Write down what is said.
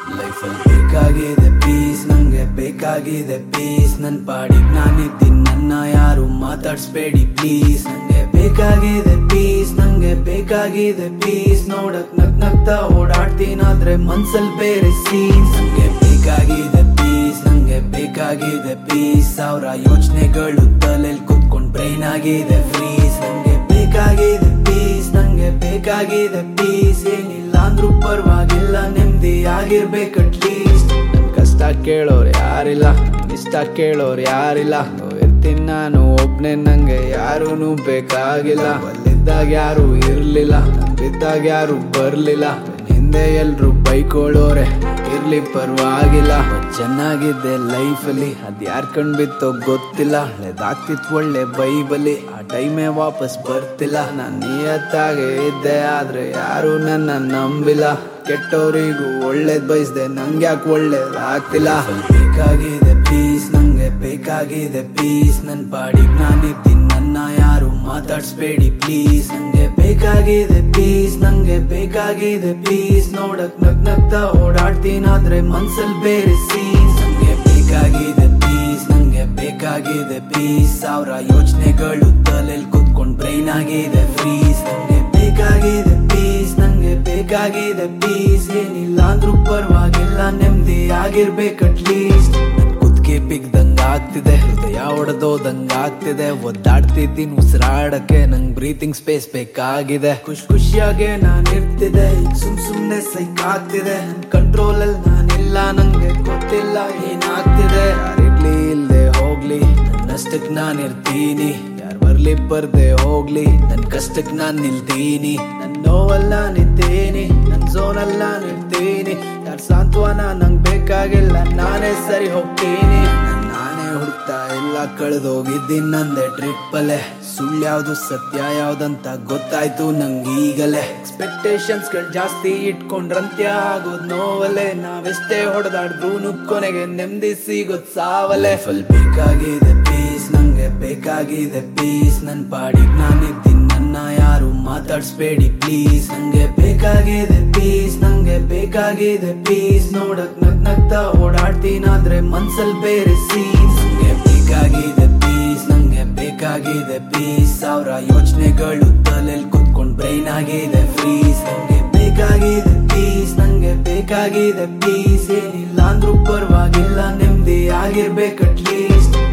ಲೈಫಲ್ಲಿ ಬೇಕಾಗಿದೆ ಪೀಸ್ ನಂಗೆ ಬೇಕಾಗಿದೆ ಪೀಸ್ ನನ್ ಪಾಡಿಗ್ ನಾನಿದ್ದೀನಿ ನನ್ನ ಯಾರು ಮಾತಾಡ್ಸ್ಬೇಡಿ ಪ್ಲೀಸ್ ನಂಗೆ ಬೇಕಾಗಿದೆ ಪೀಸ್ ನಂಗೆ ಬೇಕಾಗಿದೆ ಪೀಸ್ ನೋಡಕ್ ನಗ್ ನಗ್ತಾ ಓಡಾಡ್ತೀನಾದ್ರೆ ಮನ್ಸಲ್ ಬೇರೆ ಸೀನ್ಸ್ ನಂಗೆ ಬೇಕಾಗಿದೆ ಪೀಸ್ ನಂಗೆ ಬೇಕಾಗಿದೆ ಪೀಸ್ ಸಾವಿರ ಯೋಚನೆಗಳು ತಲೆಲ್ ಕುತ್ಕೊಂಡ್ ಬ್ರೈನ್ ಆಗಿದೆ ಫ್ರೀಸ್ ನಂಗೆ ಬೇಕಾಗಿದೆ ಪೀಸ್ ನಂಗೆ ಬೇಕಾಗಿದೆ ಪೀಸ್ ಏನಿಲ್ಲ ಅಂದ್ರೂ ಪರವಾಗಿಲ್ಲ ನೆಮ್ಮದಿ ಆಗಿರ್ಬೇಕು ಅಟ್ಲೀಸ್ಟ್ ನನ್ ಕಷ್ಟ ಕೇಳೋರು ಯಾರಿಲ್ಲ ನನ್ ಇಷ್ಟ ಕೇಳೋರು ಯಾರಿಲ್ಲ ಇರ್ತೀನಿ ನಾನು ಒಬ್ನೇ ನಂಗೆ ಯಾರೂನು ಬೇಕಾಗಿಲ್ಲ ಬಲ್ಲಿದ್ದಾಗ ಯಾರು ಇರ್ಲಿಲ್ಲ ಬಿದ್ದಾಗ ಯಾರು ಬರ್ಲಿಲ್ಲ ನನ್ ಹಿಂದೆ ಎಲ್ರು ಬೈಕೊಳ್ಳೋರೆ ಇರ್ಲಿ ಪರವಾಗಿಲ್ಲ ಚೆನ್ನಾಗಿದ್ದೆ ಲೈಫಲ್ಲಿ ಅದ್ ಯಾರ್ ಕಣ್ ಬಿತ್ತೋ ಗೊತ್ತಿಲ್ಲ ಹಳೆದಾಗ್ತಿತ್ ಒಳ್ಳೆ ಬೈಬಲಿ ಆ ಟೈಮೇ ವಾಪಸ್ ಬರ್ತಿಲ್ಲ ನಾನ್ ನಿಯತ್ತಾಗೆ ಇದ್ದೆ ಆದ್ರೆ ಯಾರು ನನ್ನ ನಂಬಿಲ್ಲ ಕೆಟ್ಟವರಿಗೂ ಒಳ್ಳೇದ್ ಬಯಸ್ದೆ ನಂಗೆ ಯಾಕೆ ಒಳ್ಳೇದ್ ಆಗ್ತಿಲ್ಲ ಬೇಕಾಗಿದೆ ಪೀಸ್ ನಂಗೆ ಬೇಕಾಗಿದೆ ಪೀಸ್ ನನ್ ಪಾಡಿಗ್ ನಾನಿದ್ದೀನಿ ನನ್ನ ಯಾರು ಮಾತಾಡ್ಸ್ಬೇಡಿ ಪ್ಲೀಸ್ ನಂಗೆ ಬೇಕಾಗಿದೆ ಪೀಸ್ ನಂಗೆ ಬೇಕಾಗಿದೆ ಪೀಸ್ ನೋಡಕ್ ನಗ್ ನಗ್ತಾ ಓಡಾಡ್ತೀನಾದ್ರೆ ಮನ್ಸಲ್ ಬೇರೆ ಸೀನ್ಸ್ ನಂಗೆ ಬೇಕಾಗಿದೆ ಪೀಸ್ ನಂಗೆ ಬೇಕಾಗಿದೆ ಪೀಸ್ ಸಾವಿರ ಯೋಚನೆಗಳು ತಲೆಲ್ ಕುತ್ಕೊಂಡ್ ಬ್ರೈನ್ ಆಗಿದೆ ಫ್ರೀಸ್ ನಂಗೆ ಬೇಕಾಗಿದೆ ಪೀಸ್ ನಂಗೆ ಬೇಕಾಗಿದೆ ಪೀಸ್ ಏನಿಲ್ಲ ಅಂದ್ರೂ ಪರವಾಗಿಲ್ಲ ನೆಮ್ಮದಿ ಆಗಿರ್ಬೇಕು ಅಟ್ಲೀಸ್ಟ್ ಕುದ್ಕೆ ಬಿಗ್ದಂಗ ಆಗ್ತಿದೆ ಹೃದಯ ಒಡೆದೋದಂಗ ಆಗ್ತಿದೆ ಒದ್ದಾಡ್ತಿದ್ದೀನಿ ಉಸಿರಾಡಕ್ಕೆ ನಂಗ್ ಬ್ರೀತಿಂಗ್ ಸ್ಪೇಸ್ ಬೇಕಾಗಿದೆ ಖುಷ್ ಖುಷಿಯಾಗೆ ನಾನ್ ಇರ್ತಿದೆ ಈಗ ಸುಮ್ ಸುಮ್ನೆ ಸೈಕ್ ಆಗ್ತಿದೆ ಕಂಟ್ರೋಲ್ ಅಲ್ಲಿ ನಾನಿಲ್ಲ ನಂಗೆ ಗೊತ್ತಿಲ್ಲ ಏನಾಗ್ತಿದೆ ಯಾರಿರ್ಲಿ ಇಲ್ದೆ ಹೋಗ್ಲಿ ನನ್ನಷ್ಟಕ್ ನಾನ್ ಇರ್ತೀನಿ ಯಾರ್ ಬರ್ಲಿ ಬರ್ದೆ ಹೋಗ್ಲಿ ನನ್ ಕಷ್ಟಕ್ ನಾನ್ ನಿಲ್ತೀನಿ ನನ್ ನೋವಲ್ಲ ನಿಂತೀನಿ ನನ್ ಝೋನಲ್ಲ ನಿಲ್ತೀನಿ ಯಾರ್ ಸಾಂತ್ವನ ನಂಗ್ ಬೇಕಾಗಿಲ್ಲ ನಾನೇ ಸರಿ ಹೋಗ್ತೀನಿ ನನ್ ನಾನೇ ಹುಡುಕ್ತಾ ಎಲ್ಲ ಕಳೆದೋಗಿದ್ದೀನಿ ನಂದೆ ಟ್ರಿಪ್ ಅಲ್ಲೇ ಸುಳ್ಳು ಯಾವ್ದು ಸತ್ಯ ಯಾವ್ದಂತ ಗೊತ್ತಾಯ್ತು ನಂಗೆ ಈಗಲೇ ಎಕ್ಸ್ಪೆಕ್ಟೇಷನ್ಸ್ ಗಳು ಜಾಸ್ತಿ ಇಟ್ಕೊಂಡ್ರಂತ್ಯ ಆಗೋದ್ ನೋವಲ್ಲೇ ನಾವೆಷ್ಟೇ ಹೊಡೆದಾಡ್ರು ಕೊನೆಗೆ ನೆಮ್ಮದಿ ಸಿಗೋದ್ ಸಾವಲೆ ಫುಲ್ ಬೇಕಾಗಿದೆ ಪೀಸ್ ನಂಗೆ ಬೇಕಾಗಿದೆ ಪೀಸ್ ನನ್ ಪಾಡಿಗ್ ನಾನಿದ್ದೀನಿ ನನ್ನ ಯಾರು ಮಾತಾಡ್ಸ್ಬೇಡಿ ಪ್ಲೀಸ್ ನಂಗೆ ಬೇಕಾಗಿದೆ ಪೀಸ್ ನಂಗೆ ಬೇಕಾಗಿದೆ ಪೀಸ್ ನೋಡಕ್ ನಗ್ ನಗ್ತಾ ಓಡಾಡ್ತೀನಾದ್ರೆ ಮನ್ಸಲ್ ಬೇರೆ ಸೀನ್ಸ್ ನಂಗೆ ಬೇಕಾಗಿದೆ ಪೀಸ್ ನಂಗೆ ಬೇಕಾಗಿದೆ ಪೀಸ್ ಸಾವಿರ ಯೋಚನೆಗಳು ತಲೆಲ್ ಕುತ್ಕೊಂಡ್ ಬ್ರೈನ್ ಆಗಿದೆ ಫ್ರೀಸ್ ನಂಗೆ ಬೇಕಾಗಿದೆ ಪೀಸ್ ನಂಗೆ ಬೇಕಾಗಿದೆ ಪೀಸ್ ಏನಿಲ್ಲ ಅಂದ್ರೂ ಪರವಾಗಿಲ್ಲ ನೆಮ್ಮದಿ ಆಗಿರ್ಬೇಕು ಅಟ್ಲೀಸ್ಟ್